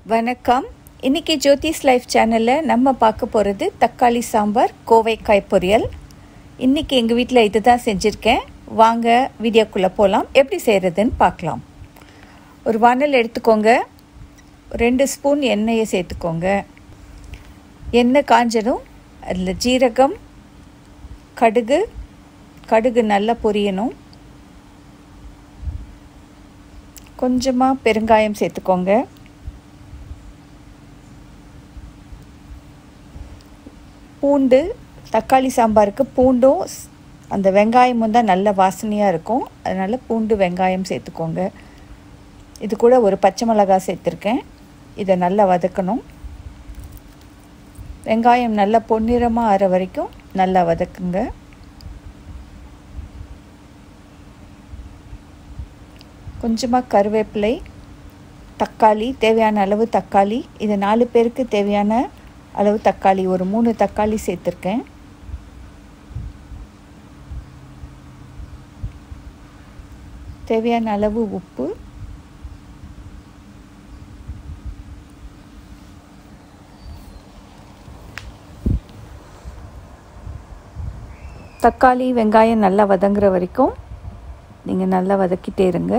வணக்கம் இன்னைக்கு ஜோதிஸ் லைஃப் சேனலில் நம்ம பார்க்க போகிறது தக்காளி சாம்பார் கோவைக்காய் பொரியல் இன்னைக்கு எங்கள் வீட்டில் இது தான் செஞ்சுருக்கேன் வாங்க வீடியோக்குள்ளே போகலாம் எப்படி செய்கிறதுன்னு பார்க்கலாம் ஒரு வானல் எடுத்துக்கோங்க ரெண்டு ஸ்பூன் எண்ணெயை சேர்த்துக்கோங்க எண்ணெய் காஞ்சதும் அதில் ஜீரகம் கடுகு கடுகு நல்லா பொரியணும் கொஞ்சமாக பெருங்காயம் சேர்த்துக்கோங்க பூண்டு தக்காளி சாம்பாருக்கு பூண்டும் அந்த வெங்காயமும் தான் நல்ல வாசனையாக இருக்கும் அதனால் பூண்டு வெங்காயம் சேர்த்துக்கோங்க இது கூட ஒரு பச்சை மிளகாய் சேர்த்துருக்கேன் இதை நல்லா வதக்கணும் வெங்காயம் நல்லா பொன்னிறமாக ஆற வரைக்கும் நல்லா வதக்குங்க கொஞ்சமாக கருவேப்பிலை தக்காளி தேவையான அளவு தக்காளி இது நாலு பேருக்கு தேவையான அளவு தக்காளி ஒரு மூணு தக்காளி சேர்த்துருக்கேன் தேவையான அளவு உப்பு தக்காளி வெங்காயம் நல்லா வதங்குற வரைக்கும் நீங்கள் நல்லா வதக்கிட்டே இருங்க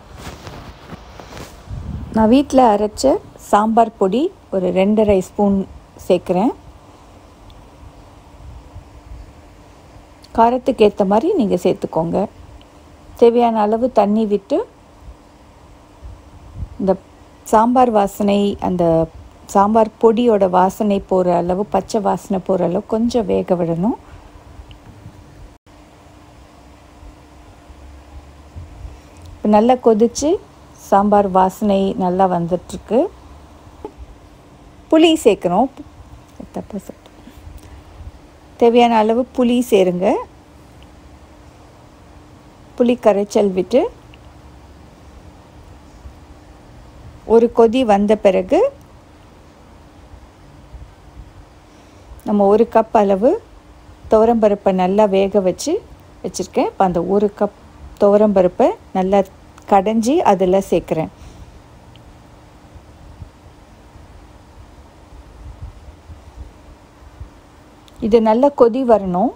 நான் வீட்டில் அரைச்ச சாம்பார் பொடி ஒரு ரெண்டரை ஸ்பூன் சேர்க்குறேன் காரத்துக்கு ஏற்ற மாதிரி நீங்கள் சேர்த்துக்கோங்க தேவையான அளவு தண்ணி விட்டு இந்த சாம்பார் வாசனை அந்த சாம்பார் பொடியோட வாசனை போகிற அளவு பச்சை வாசனை போகிற அளவு கொஞ்சம் வேக விடணும் இப்போ நல்லா கொதித்து சாம்பார் வாசனை நல்லா வந்துட்டுருக்கு புளி சேர்க்குறோம் தப்பாக சொல்லிட்டேன் தேவையான அளவு புளி சேருங்க புளி கரைச்சல் விட்டு ஒரு கொதி வந்த பிறகு நம்ம ஒரு கப் அளவு துவரம்பருப்பை நல்லா வேக வச்சு வச்சுருக்கேன் இப்போ அந்த ஒரு கப் துவரம்பருப்பை நல்லா கடைஞ்சி அதில் சேர்க்குறேன் இது நல்லா கொதி வரணும்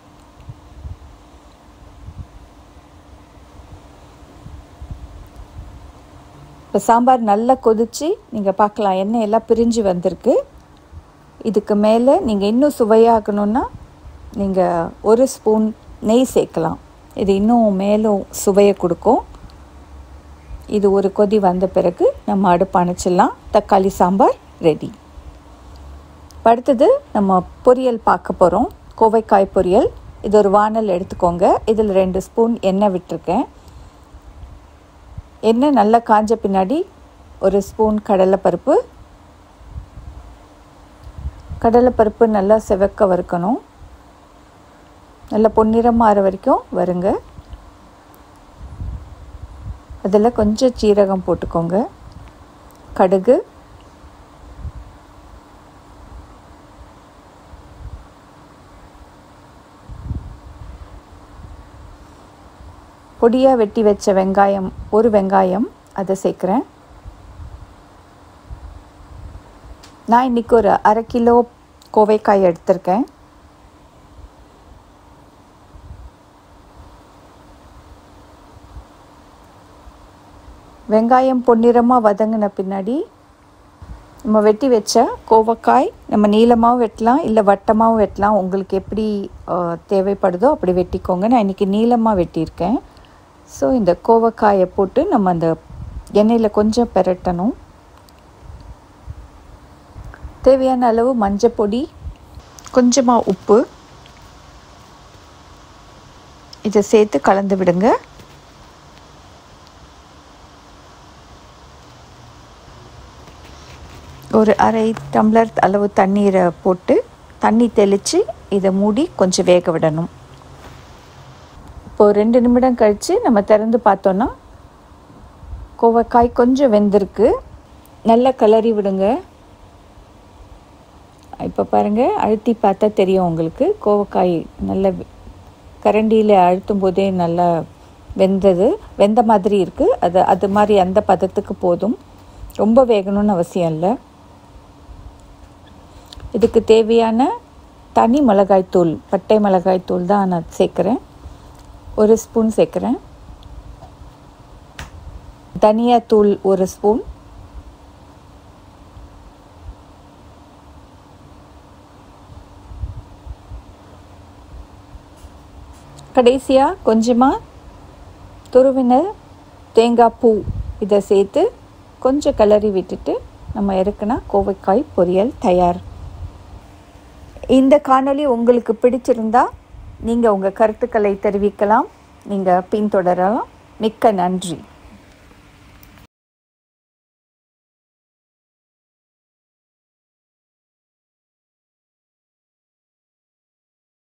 இப்போ சாம்பார் நல்லா கொதித்து நீங்கள் பார்க்கலாம் எண்ணெய் எல்லாம் பிரிஞ்சு வந்திருக்கு இதுக்கு மேலே நீங்கள் இன்னும் சுவையாகணுன்னா நீங்கள் ஒரு ஸ்பூன் நெய் சேர்க்கலாம் இது இன்னும் மேலும் சுவையை கொடுக்கும் இது ஒரு கொதி வந்த பிறகு நம்ம அடுப்பு அணைச்சிடலாம் தக்காளி சாம்பார் ரெடி அடுத்தது நம்ம பொரியல் பார்க்க போகிறோம் கோவைக்காய் பொரியல் இது ஒரு வானல் எடுத்துக்கோங்க இதில் ரெண்டு ஸ்பூன் எண்ணெய் விட்டுருக்கேன் எண்ணெய் நல்லா காஞ்ச பின்னாடி ஒரு ஸ்பூன் கடலைப்பருப்பு கடலைப்பருப்பு நல்லா செவக்க வறுக்கணும் நல்லா பொன்னிறமாக ஆற வரைக்கும் வருங்க அதில் கொஞ்சம் சீரகம் போட்டுக்கோங்க கடுகு பொடியாக வெட்டி வச்ச வெங்காயம் ஒரு வெங்காயம் அதை சேர்க்குறேன் நான் இன்றைக்கி ஒரு அரை கிலோ கோவைக்காய் எடுத்திருக்கேன் வெங்காயம் பொன்னிறமாக வதங்கின பின்னாடி நம்ம வெட்டி வச்ச கோவக்காய் நம்ம நீளமாகவும் வெட்டலாம் இல்லை வட்டமாகவும் வெட்டலாம் உங்களுக்கு எப்படி தேவைப்படுதோ அப்படி வெட்டிக்கோங்க நான் இன்றைக்கி நீளமாக வெட்டியிருக்கேன் ஸோ இந்த கோவக்காயை போட்டு நம்ம அந்த எண்ணெயில் கொஞ்சம் பெரட்டணும் தேவையான அளவு மஞ்சள் பொடி கொஞ்சமாக உப்பு இதை சேர்த்து கலந்து விடுங்க ஒரு அரை டம்ளர் அளவு தண்ணீரை போட்டு தண்ணி தெளித்து இதை மூடி கொஞ்சம் வேக விடணும் இப்போது ரெண்டு நிமிடம் கழித்து நம்ம திறந்து பார்த்தோன்னா கோவக்காய் கொஞ்சம் வெந்திருக்கு நல்லா கிளறி விடுங்க இப்போ பாருங்கள் அழுத்தி பார்த்தா தெரியும் உங்களுக்கு கோவக்காய் நல்ல கரண்டியில் அழுத்தும் போதே நல்லா வெந்தது வெந்த மாதிரி இருக்குது அது அது மாதிரி அந்த பதத்துக்கு போதும் ரொம்ப வேகணும்னு அவசியம் இல்லை இதுக்கு தேவையான தனி மிளகாய்த்தூள் பட்டை மிளகாய்த்தூள் தான் நான் சேர்க்குறேன் ஒரு ஸ்பூன் சேர்க்குறேன் தனியாத்தூள் ஒரு ஸ்பூன் கடைசியாக கொஞ்சமாக துருவின தேங்காய் பூ இதை சேர்த்து கொஞ்சம் கிளறி விட்டுட்டு நம்ம இறக்குனா கோவைக்காய் பொரியல் தயார் இந்த காணொளி உங்களுக்கு பிடிச்சிருந்தா நீங்கள் உங்கள் கருத்துக்களை தெரிவிக்கலாம் நீங்கள் பின்தொடரலாம் மிக்க நன்றி